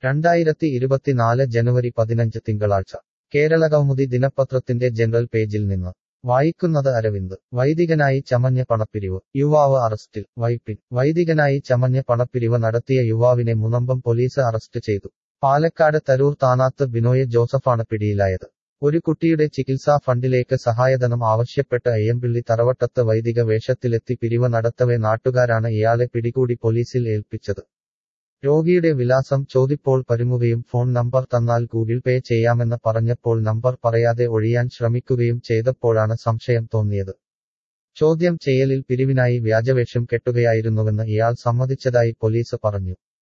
രണ്ടായിരത്തി ഇരുപത്തിനാല് ജനുവരി പതിനഞ്ച് തിങ്കളാഴ്ച കേരളകൗമുദി ദിനപത്രത്തിന്റെ ജനറൽ പേജിൽ നിന്ന് വായിക്കുന്നത് അരവിന്ദ് വൈദികനായി ചമഞ്ഞ പണപ്പിരിവ് യുവാവ് അറസ്റ്റിൽ വൈപ്പിൻ വൈദികനായി ചമഞ്ഞ പണപ്പിരിവ് നടത്തിയ യുവാവിനെ മുനമ്പം പോലീസ് അറസ്റ്റ് ചെയ്തു പാലക്കാട് തരൂർ താനാത്ത് ബിനോയ് ജോസഫാണ് പിടിയിലായത് ഒരു കുട്ടിയുടെ ചികിത്സാ ഫണ്ടിലേക്ക് സഹായധനം ആവശ്യപ്പെട്ട് അയ്യമ്പിള്ളി തറവട്ടത്ത് വൈദിക വേഷത്തിലെത്തി പിരിവ് നടത്തവെ നാട്ടുകാരാണ് ഇയാളെ പിടികൂടി പോലീസിൽ ഏൽപ്പിച്ചത് രോഗിയുടെ വിലാസം ചോദിപ്പോൾ പരുങ്ങുകയും ഫോൺ നമ്പർ തന്നാൽ ഗൂഗിൾ പേ ചെയ്യാമെന്ന് പറഞ്ഞപ്പോൾ നമ്പർ പറയാതെ ഒഴിയാൻ ശ്രമിക്കുകയും ചെയ്തപ്പോഴാണ് സംശയം തോന്നിയത് ചോദ്യം ചെയ്യലിൽ പിരിവിനായി വ്യാജവേഷം കെട്ടുകയായിരുന്നുവെന്ന് ഇയാൾ സമ്മതിച്ചതായി പോലീസ് പറഞ്ഞു